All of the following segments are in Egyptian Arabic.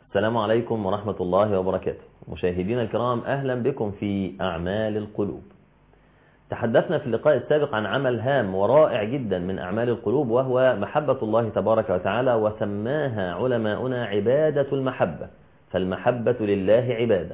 السلام عليكم ورحمة الله وبركاته مشاهدينا الكرام أهلا بكم في أعمال القلوب تحدثنا في اللقاء السابق عن عمل هام ورائع جدا من أعمال القلوب وهو محبة الله تبارك وتعالى وسماها علماؤنا عبادة المحبة فالمحبة لله عبادة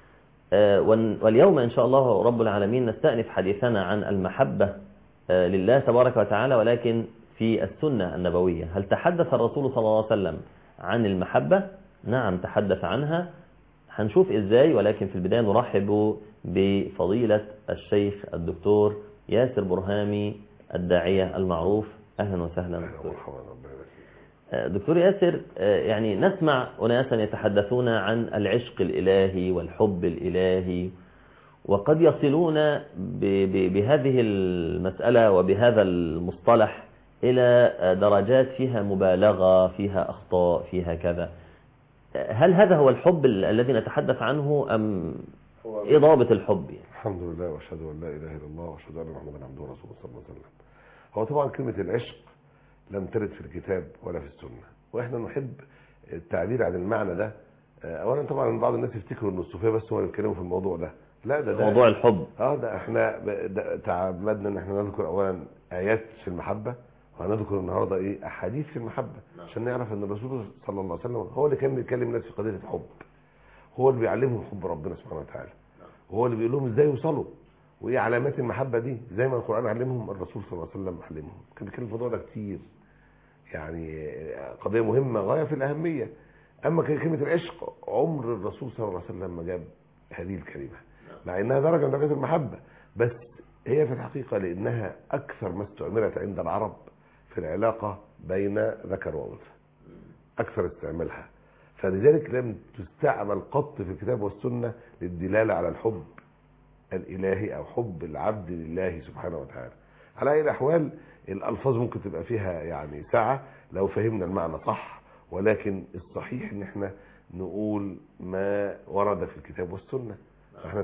آه، ون- واليوم إن شاء الله رب العالمين نستأنف حديثنا عن المحبة آه، لله تبارك وتعالى ولكن في السنة النبوية هل تحدث الرسول صلى الله عليه وسلم عن المحبة نعم تحدث عنها هنشوف ازاي ولكن في البداية نرحب بفضيلة الشيخ الدكتور ياسر برهامي الداعية المعروف أهلا وسهلا دكتور مرحبا ربنا يبارك فيك. آه، دكتور ياسر آه، يعني نسمع أناسا يتحدثون عن العشق الإلهي والحب الإلهي وقد يصلون ب- ب- بهذه المسألة وبهذا المصطلح إلى آه، درجات فيها مبالغة فيها أخطاء فيها كذا آه، هل هذا هو الحب ال- الذي نتحدث عنه أم هو إيه ضابط الحب يعني؟ الحمد لله واشهد ان لا اله الا الله واشهد ان محمدا عبده ورسوله صلى الله عليه وسلم هو طبعا كلمه العشق لم ترد في الكتاب ولا في السنه واحنا نحب التعبير عن المعنى ده آه، اولا طبعا بعض الناس يفتكروا ان الصوفيه بس هم اللي بيتكلموا في الموضوع ده لا ده ده موضوع الحب اه ده احنا ب- ده تعمدنا ان احنا نذكر اولا ايات في المحبه وهنذكر النهارده ايه احاديث في المحبه عشان نعرف ان الرسول صلى الله عليه وسلم هو اللي كان بيكلم الناس في قضيه الحب هو اللي بيعلمهم حب ربنا سبحانه وتعالى وهو اللي بيقول لهم ازاي يوصلوا وايه علامات المحبه دي زي ما القران علمهم الرسول صلى الله عليه وسلم علمهم كان بيتكلم في الموضوع ده كتير يعني قضيه مهمه غايه في الاهميه اما كلمه العشق عمر الرسول صلى الله عليه وسلم ما جاب هذه الكلمه مع انها درجه من درجات المحبه بس هي في الحقيقه لانها اكثر ما استعملت عند العرب في العلاقه بين ذكر وانثى اكثر استعمالها فلذلك لم تستعمل قط في الكتاب والسنه للدلاله على الحب الالهي او حب العبد لله سبحانه وتعالى على اي الاحوال الالفاظ ممكن تبقى فيها يعني سعه لو فهمنا المعنى صح ولكن الصحيح ان احنا نقول ما ورد في الكتاب والسنه احنا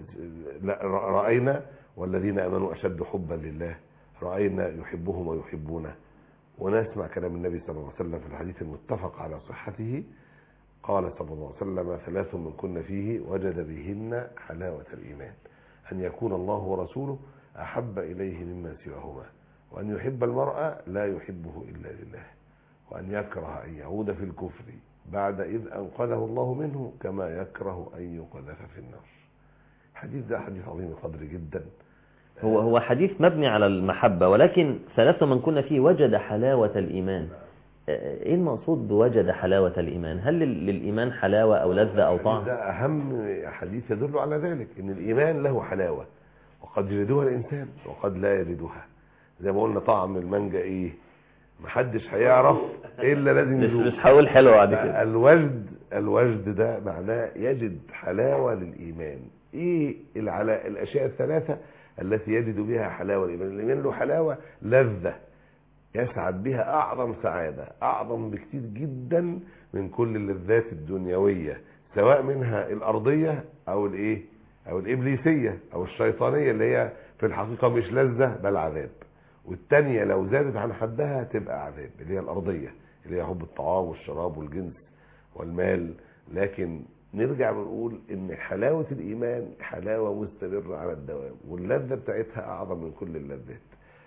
لا راينا والذين امنوا اشد حبا لله راينا يحبهم ويحبونه ونسمع كلام النبي صلى الله عليه وسلم في الحديث المتفق على صحته قال صلى الله عليه وسلم ثلاث من كن فيه وجد بهن حلاوة الإيمان أن يكون الله ورسوله أحب إليه مما سواهما وأن يحب المرأة لا يحبه إلا لله وأن يكره أن يعود في الكفر بعد إذ أنقذه الله منه كما يكره أن يقذف في النار الحديث ده حديث عظيم القدر جدا هو هو حديث مبني على المحبة ولكن ثلاث من كنا فيه وجد حلاوة الإيمان ايه المقصود بوجد حلاوة الإيمان هل لل- للإيمان حلاوة أو لذة أو طعم ده أهم حديث يدل على ذلك إن الإيمان له حلاوة وقد يجدها الإنسان وقد لا يجدها زي ما قلنا طعم المانجا إيه محدش هيعرف إلا لازم مش يذوق مش هقول حلوة بعد كده الوجد الوجد ده معناه يجد حلاوة للإيمان إيه العلا... الأشياء الثلاثة التي يجد بها حلاوة الإيمان الإيمان له حلاوة لذة يسعد بها أعظم سعادة أعظم بكتير جدا من كل اللذات الدنيوية سواء منها الأرضية أو الإيه أو الإبليسية أو الشيطانية اللي هي في الحقيقة مش لذة بل عذاب والتانية لو زادت عن حدها تبقى عذاب اللي هي الأرضية اللي هي حب الطعام والشراب والجنس والمال لكن نرجع ونقول ان حلاوة الايمان حلاوة مستمرة على الدوام واللذة بتاعتها اعظم من كل اللذات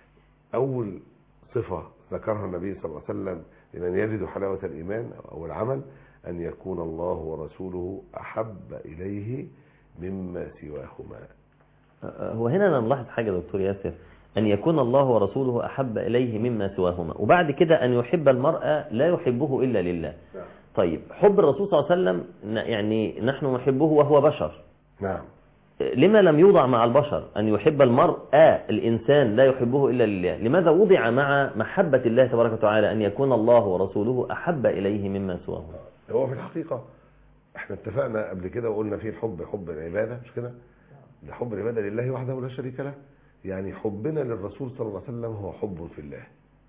اول صفة ذكرها النبي صلى الله عليه وسلم لمن يجد حلاوة الايمان او العمل ان يكون الله ورسوله احب اليه مما سواهما هو هنا أنا ملاحظ حاجة دكتور ياسر أن يكون الله ورسوله أحب إليه مما سواهما وبعد كده أن يحب المرأة لا يحبه إلا لله طيب حب الرسول صلى الله عليه وسلم ن- يعني نحن نحبه وهو بشر نعم لما لم يوضع مع البشر أن يحب المرء آه الإنسان لا يحبه إلا لله لماذا وضع مع محبة الله تبارك وتعالى أن يكون الله ورسوله أحب إليه مما سواهما هو في الحقيقة احنا اتفقنا قبل كده وقلنا فيه الحب حب العبادة مش كده ده حب العبادة لله وحده لا شريك له يعني حبنا للرسول صلى الله عليه وسلم هو حب في الله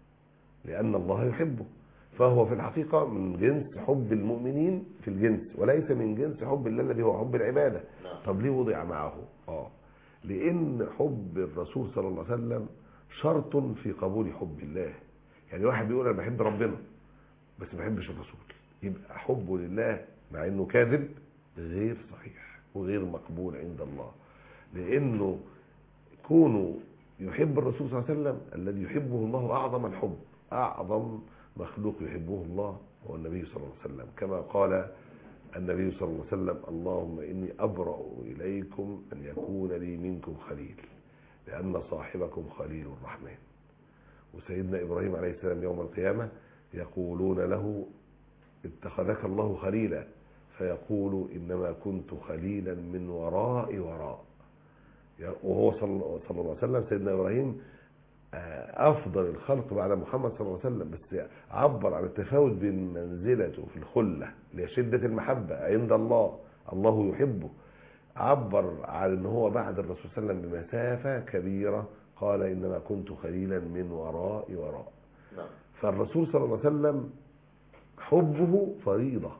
لأن الله يحبه فهو في الحقيقة من جنس حب المؤمنين في الجنس وليس من جنس حب الله الذي هو حب العبادة طب ليه وضع معه اه لأن حب الرسول صلى الله عليه وسلم شرط في قبول حب الله يعني واحد بيقول أنا بحب ربنا بس ما بحبش الرسول يبقى حبه لله مع انه كاذب غير صحيح وغير مقبول عند الله لانه كونه يحب الرسول صلى الله عليه وسلم الذي يحبه الله اعظم الحب اعظم مخلوق يحبه الله هو النبي صلى الله عليه وسلم كما قال النبي صلى الله عليه وسلم اللهم اني ابرا اليكم ان يكون لي منكم خليل لان صاحبكم خليل الرحمن وسيدنا ابراهيم عليه السلام يوم القيامه يقولون له اتخذك الله خليلا فيقول انما كنت خليلا من وراء وراء وهو صلى صلى الله عليه وسلم سيدنا ابراهيم آه، افضل الخلق بعد محمد صلى الله عليه وسلم بس عبر عن التفاوت بين منزلته في الخله لشده المحبه عند الله الله يحبه عبر عن ان هو بعد الرسول صلى الله عليه وسلم بمسافه كبيره قال انما كنت خليلا من وراء وراء نعم فالرسول صلى الله عليه وسلم حبه فريضة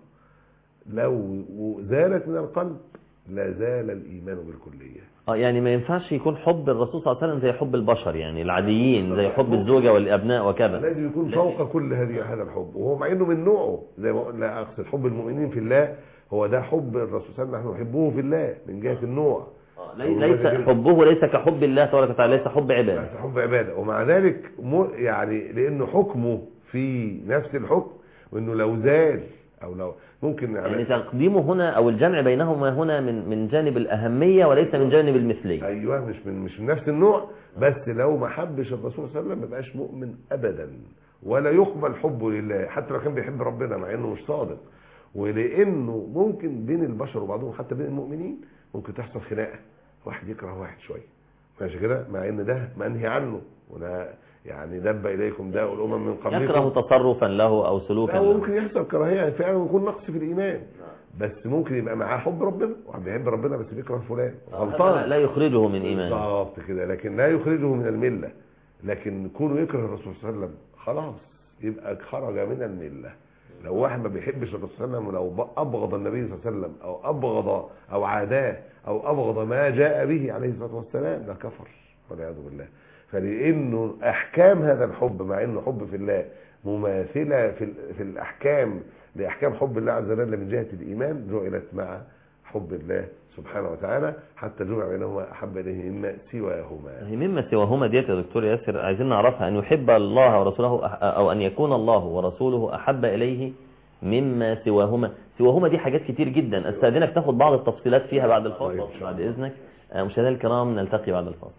لو زالت من القلب لا زال الإيمان بالكلية اه يعني ما ينفعش يكون حب الرسول صلى الله عليه وسلم زي حب البشر يعني العاديين زي حب الزوجة والأبناء وكذا لازم يكون فوق كل هذه هذا الحب وهو مع انه من نوعه زي ما لا اقصد حب المؤمنين في الله هو ده حب الرسول صلى الله عليه وسلم نحن نحبه في الله من جهة النوع آه، لي- ليس حبه ليس كحب الله تبارك وتعالى ليس حب عباده بس حب عبادة ومع ذلك م- يعني لانه حكمه في نفس الحكم وانه لو زال او لو ممكن يعني تقديمه هنا او الجمع بينهما هنا من من جانب الاهميه وليس من جانب المثليه ايوه مش من مش من نفس النوع بس لو ما حبش الرسول صلى الله عليه وسلم ما يبقاش مؤمن ابدا ولا يقبل حبه لله حتى لو كان بيحب ربنا مع انه مش صادق ولانه ممكن بين البشر وبعضهم حتى بين المؤمنين ممكن تحصل خناقه واحد يكره واحد شويه ماشي كده مع ان ده منهي عنه وده يعني دب اليكم داء الامم من قبلكم يكره تصرفا له او سلوكا لا هو له ممكن يحصل كراهيه يعني فعلا يكون نقص في الايمان بس ممكن يبقى معاه حب ربنا واحد بيحب ربنا بس بيكره فلان لا- غلطان لا يخرجه من ايمانه بالظبط كده لكن لا يخرجه من المله لكن كونه يكره الرسول صلى الله عليه وسلم خلاص يبقى خرج من المله لو واحد ما بيحبش الرسول صلى الله عليه وسلم ولو ب- ابغض النبي صلى الله عليه وسلم او ابغض او عاداه او ابغض ما جاء به عليه الصلاه والسلام ده كفر والعياذ بالله فلانه احكام هذا الحب مع انه حب في الله مماثله في ال- في الاحكام لاحكام حب الله عز وجل من جهه الايمان جعلت مع حب الله سبحانه وتعالى حتى جمع بينهما احب اليه مما سواهما هي مما سواهما ديت يا دكتور ياسر عايزين نعرفها ان يحب الله ورسوله أح- او ان يكون الله ورسوله احب اليه مما سواهما سواهما دي حاجات كتير جدا استاذنك تاخد بعض التفصيلات فيها بعد طيب، الفاصل إن شاء بعد الله. اذنك آه، مشاهدينا الكرام نلتقي بعد الفاصل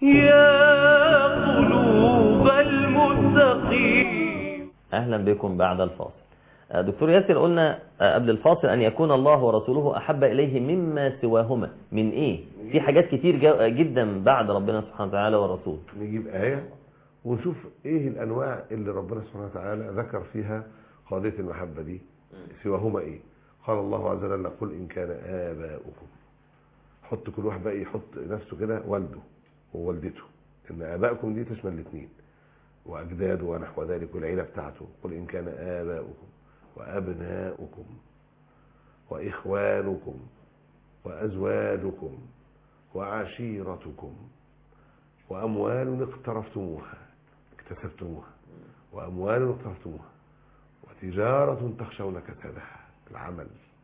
يا قلوب المتقين اهلا بكم بعد الفاصل آه، دكتور ياسر قلنا آه، قبل الفاصل ان يكون الله ورسوله احب اليه مما سواهما من ايه في حاجات كتير جا- جدا بعد ربنا سبحانه وتعالى ورسوله نجيب آية ونشوف ايه الانواع اللي ربنا سبحانه وتعالى ذكر فيها قضية المحبة دي سواهما ايه قال الله عز وجل قل ان كان اباؤكم حط كل واحد بقى يحط نفسه كده والده ووالدته ان ابائكم دي تشمل الاثنين واجداده ونحو ذلك والعيله بتاعته قل ان كان اباؤكم وابناؤكم واخوانكم وازواجكم وعشيرتكم وأموال اقترفتموها اكتسبتموها وأموال اقترفتموها وتجارة تخشون كسادها العمل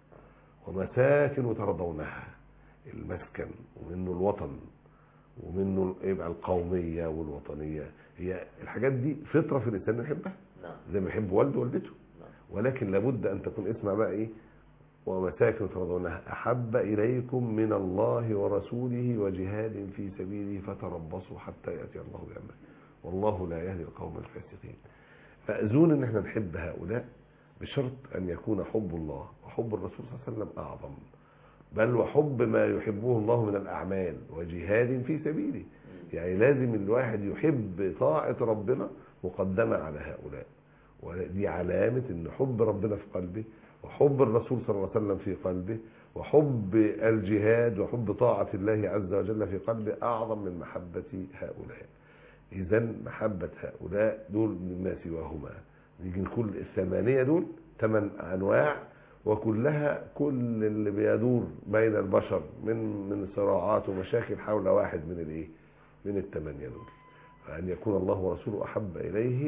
ومساكن ترضونها المسكن ومنه الوطن ومنه يبقى القومية والوطنية هي الحاجات دي فطرة في الإنسان يحبها نعم زي ما يحب والده ووالدته ولكن لابد أن تكون اسمع بقى إيه ومساكن ترضونها أحب إليكم من الله ورسوله وجهاد في سبيله فتربصوا حتى يأتي الله بأمره والله لا يهدي القوم الفاسقين فأذون إن احنا نحب هؤلاء بشرط أن يكون حب الله وحب الرسول صلى الله عليه وسلم أعظم بل وحب ما يحبه الله من الأعمال وجهاد في سبيله يعني لازم الواحد يحب طاعة ربنا مقدمة على هؤلاء ودي علامة ان حب ربنا في قلبه وحب الرسول صلى الله عليه وسلم في قلبه وحب الجهاد وحب طاعة الله عز وجل في قلبه أعظم من محبة هؤلاء إذا محبة هؤلاء دول مما سواهما نيجي نقول الثمانية دول ثمان أنواع وكلها كل اللي بيدور بين البشر من من صراعات ومشاكل حول واحد من الايه؟ من الثمانية دول فأن يكون الله ورسوله أحب إليه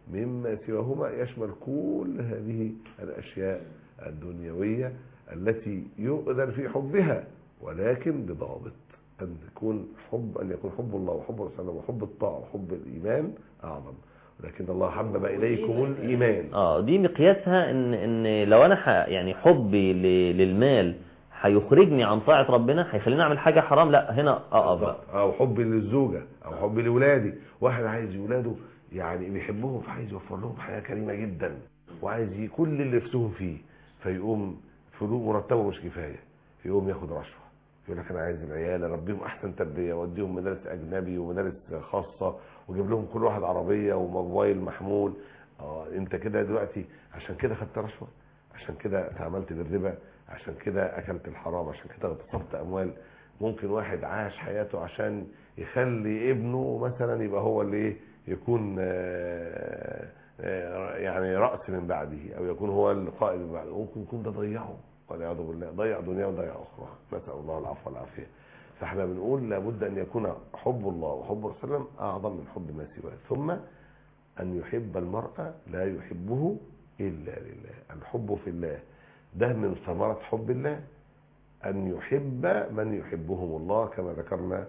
مما سواهما يشمل كل هذه الأشياء الدنيوية التي يؤذن في حبها ولكن بضابط أن تكون حب أن يكون حب الله وحب رسوله وحب الطاعة وحب الإيمان أعظم ولكن الله حبب إليكم الإيمان اه دي مقياسها ان ان لو انا ح يعني حبي ل- للمال هيخرجني عن طاعة ربنا هيخليني اعمل حاجة حرام لا هنا اقف بقى او حبي للزوجه او حبي لاولادي واحد عايز اولاده يعني بيحبهم فعايز يوفر لهم حياه كريمه جدا وعايز ي- كل اللي نفسهم فيه فيقوم فلوس مرتبه مش كفايه يقوم ياخد رشوه يقول لك انا عايز العيال اربيهم احسن تربيه واديهم مدارس اجنبي ومدارس خاصه واجيب لهم كل واحد عربيه وموبايل محمول اه انت كده دلوقتي عشان كده خدت رشوه عشان كده تعاملت بالربا عشان كده اكلت الحرام عشان كده اغتصبت اموال ممكن واحد عاش حياته عشان يخلي ابنه مثلا يبقى هو اللي إيه؟ يكون آه، آه، يعني رأس من بعده او يكون هو القائد من بعده ممكن يكون ده ضيعه والعياذ بالله ضيع دنيا وضيع اخرى نسال الله العفو والعافيه فاحنا بنقول لابد ان يكون حب الله وحب رسول الله اعظم من حب ما سواه ثم ان يحب المرء لا يحبه الا لله الحب في الله ده من ثمره حب الله أن يحب من يحبهم الله كما ذكرنا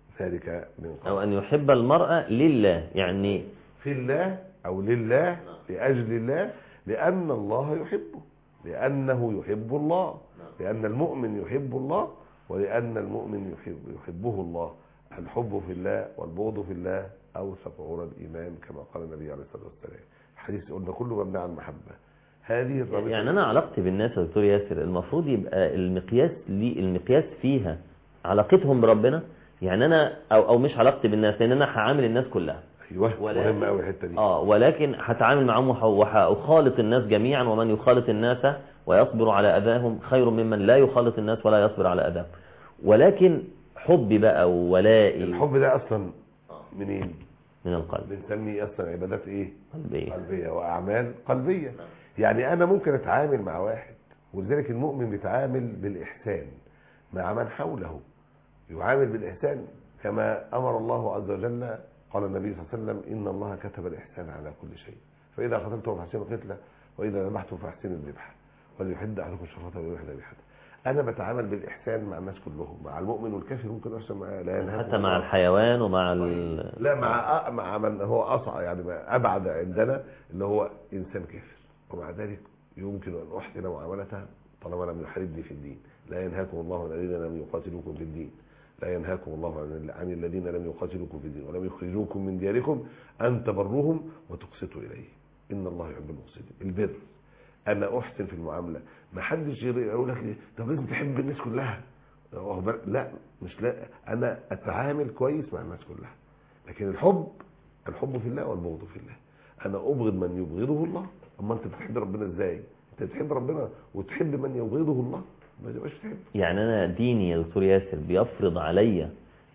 ذلك من او قبل ان يحب المرأة لله يعني في الله أو لله لأجل الله لأن الله يحبه لأنه يحب الله لأن المؤمن يحب الله ولأن المؤمن يحب يحبه الله الحب في الله والبغض في الله أوثق عرى الإيمان كما قال النبي عليه الصلاة والسلام الحديث قلنا كله مبني على المحبة هذه الرابطة يعني انا علاقتي بالناس يا دكتور ياسر المفروض يبقى المقياس لي المقياس فيها علاقتهم بربنا يعني انا او او مش علاقتي بالناس لان انا هعامل الناس كلها أيوه ولكن- مهمة أوي الحتة دي اه ولكن هتعامل معهم وح- وهأخالط الناس جميعا ومن يخالط الناس ويصبر على اذاهم خير ممن لا يخالط الناس ولا يصبر على اذاهم ولكن حبي بقى وولائي الحب ده أصلا منين؟ من القلب بنسمي أصلا عبادات إيه؟ قلبي قلبية وأعمال قلبية يعني أنا ممكن أتعامل مع واحد ولذلك المؤمن بيتعامل بالإحسان مع من حوله يعامل بالإحسان كما أمر الله عز وجل قال النبي صلى الله عليه وسلم إن الله كتب الإحسان على كل شيء فإذا قتلتم فأحسنوا القتلة وإذا ذبحتم فأحسنوا الذبح وليحد أحدكم شفرته ويحد بحد أنا بتعامل بالإحسان مع الناس كلهم مع المؤمن والكافر ممكن أحسن معاه لا ينهاكم حتى مع الله الحيوان ومع ال... لا مع مع من هو اصعب يعني ما ابعد عندنا اللي هو انسان كافر ومع ذلك يمكن ان احسن معاملته طالما لم يحاربني في الدين لا ينهاكم الله عن الذين لم يقاتلوكم في الدين لا ينهاكم الله عن عن الذين لم يقاتلوكم في الدين ولم يخرجوكم من دياركم ان تبروهم وتقسطوا اليه ان الله يحب المقسطين البر انا احسن في المعامله ما حدش يقول لك ليه؟ طب لازم تحب الناس كلها هو بر- لا مش لا انا اتعامل كويس مع الناس كلها لكن الحب الحب في الله والبغض في الله انا ابغض من يبغضه الله اما انت بتحب ربنا ازاي انت بتحب ربنا وتحب من يبغضه الله ما تبقاش تحب يعني انا ديني يا دكتور ياسر بيفرض عليا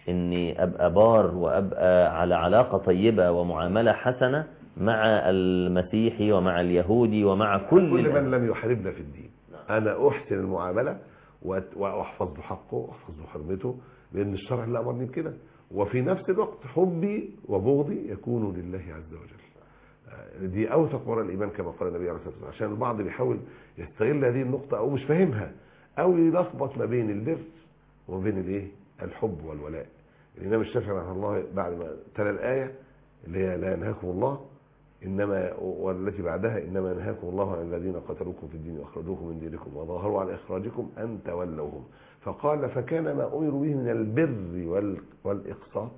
اني ابقى بار وابقى على علاقة طيبة ومعاملة حسنة مع المسيحي ومع اليهودي ومع كل, كل الناس. من لم يحاربنا في الدين انا احسن المعامله وأت- واحفظ له حقه واحفظ له حرمته لان الشرع اللي امرني بكده وفي نفس الوقت حبي وبغضي يكون لله عز وجل آه، دي اوثق وراء الايمان كما قال النبي عليه الصلاه والسلام عشان البعض بيحاول يستغل هذه النقطه او مش فاهمها او يلخبط ما بين البر وما بين الايه الحب والولاء الامام الشافعي رحمه الله بعد ما تلا الايه اللي هي لا ينهاكم الله انما والتي بعدها انما ينهاكم الله عن الذين قتلوكم في الدين واخرجوكم من دينكم وظاهروا على اخراجكم ان تولوهم فقال فكان ما امروا به من البر وال- والاقساط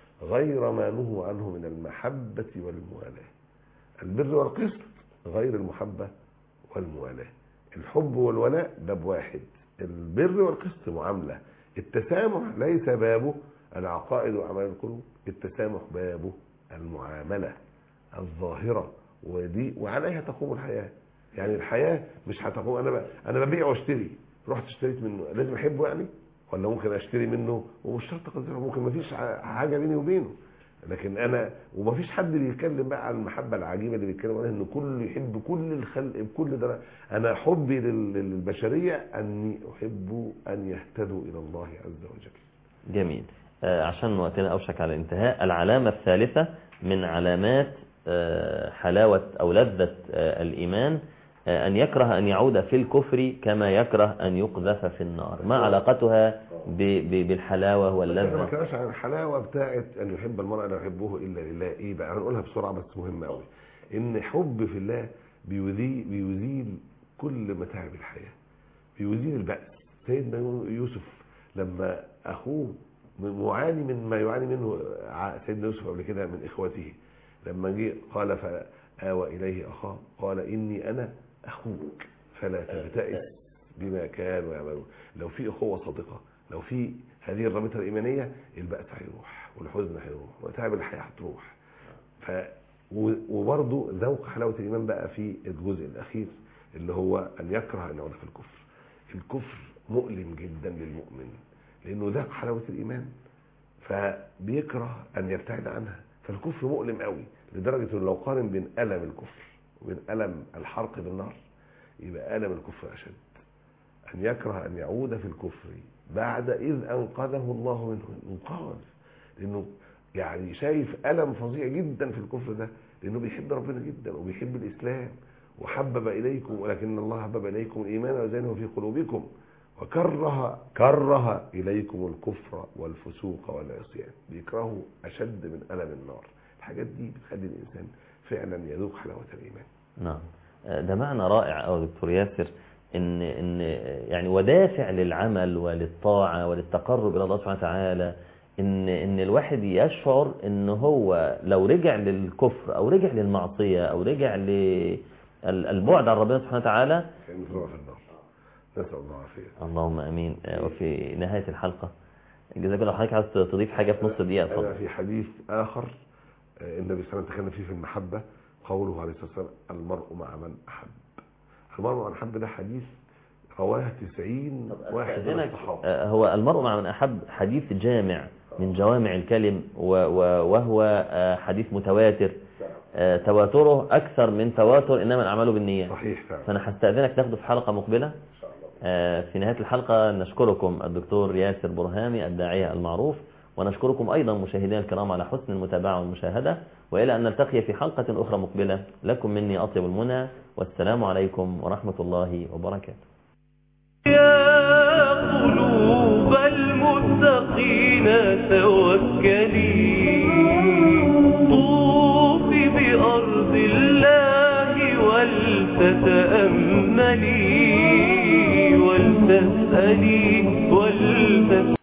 غير ما نهوا عنه من المحبه والموالاه البر والقسط غير المحبه والموالاه الحب والولاء باب واحد البر والقسط معامله التسامح ليس بابه العقائد واعمال القلوب التسامح بابه المعامله الظاهرة ودي وعليها تقوم الحياة يعني الحياة مش هتقوم انا ب... انا ببيع واشتري رحت اشتريت منه لازم احبه يعني ولا ممكن اشتري منه ومش شرط قدره ممكن ما فيش حاجة بيني وبينه لكن انا وما فيش حد بيتكلم بقى عن المحبة العجيبة اللي بيتكلم عنها ان كل يحب كل الخلق بكل ده انا حبي لل- للبشرية اني احب ان يهتدوا الى الله عز وجل جميل آه، عشان وقتنا أوشك على الانتهاء العلامة الثالثة من علامات آه، حلاوة أو لذة آه، الإيمان آه، أن يكره أن يعود في الكفر كما يكره أن يقذف في النار ما علاقتها ب- ب- بالحلاوة ما واللذة كانش عن الحلاوه بتاعت ان يحب المرء لا يحبه الا لله ايه بقى هنقولها بسرعه بس مهمه قوي ان حب في الله بيزيل بيزيل كل متاعب الحياه بيزيل البأس سيدنا يوسف لما اخوه معاني من ما يعاني منه ع- سيدنا يوسف قبل كده من اخوته لما جه قال فآوى اليه اخاه قال اني انا اخوك فلا تبتئس بما كانوا يعملون لو في اخوه صادقه لو في هذه الرابطه الايمانيه البأس هيروح والحزن هيروح وتعب الحياه هتروح ف و- وبرضه ذوق حلاوه الايمان بقى في الجزء الاخير اللي هو ان يكره ان يعود في الكفر الكفر مؤلم جدا للمؤمن لانه ذاق حلاوه الايمان فبيكره ان يبتعد عنها فالكفر مؤلم قوي لدرجه انه لو قارن بين الم الكفر وبين الم الحرق بالنار يبقى الم الكفر اشد أن يكره أن يعود في الكفر بعد إذ أنقذه الله منه انقاذ لأنه يعني شايف ألم فظيع جدا في الكفر ده لأنه بيحب ربنا جدا وبيحب الإسلام وحبب إليكم ولكن الله حبب إليكم الإيمان وزينه في قلوبكم وكره كره إليكم الكفر والفسوق والعصيان بيكرهوا أشد من ألم النار الحاجات دي بتخلي الإنسان فعلا يذوق حلاوة الإيمان نعم آه، ده معنى رائع أو دكتور ياسر إن إن يعني ودافع للعمل وللطاعة وللتقرب إلى الله سبحانه وتعالى إن إن الواحد يشعر إن هو لو رجع للكفر أو رجع للمعصية أو رجع للبعد عن ربنا سبحانه وتعالى كأنه طلع في النار نسأل الله العافية اللهم امين آه، وفي نهايه الحلقه جزاك الله حضرتك عايز تضيف حاجه في نص دقيقه أنا اتفضل في حديث آخر آه، النبي صلى الله عليه وسلم تكلم فيه في المحبة قوله عليه الصلاة والسلام المرء مع من أحب المرء مع من أحب ده حديث رواه 90 واحد من أستأذنك، الصحابة آه، هو المرء مع من احب حديث جامع من جوامع الكلم و- و- وهو آه، حديث متواتر آه، تواتره اكثر من تواتر انما الاعمال بالنيات صحيح فعلا فانا هستاذنك تاخده في حلقه مقبله آه، في نهايه الحلقه نشكركم الدكتور ياسر برهامي الداعيه المعروف ونشكركم ايضا مشاهدينا الكرام على حسن المتابعه والمشاهده والى ان نلتقي في حلقه اخرى مقبله لكم مني اطيب المنى والسلام عليكم ورحمه الله وبركاته يا قلوب المتقين توكلي طوفي بأرض الله ولتتأملي ولتسألي ولتسألي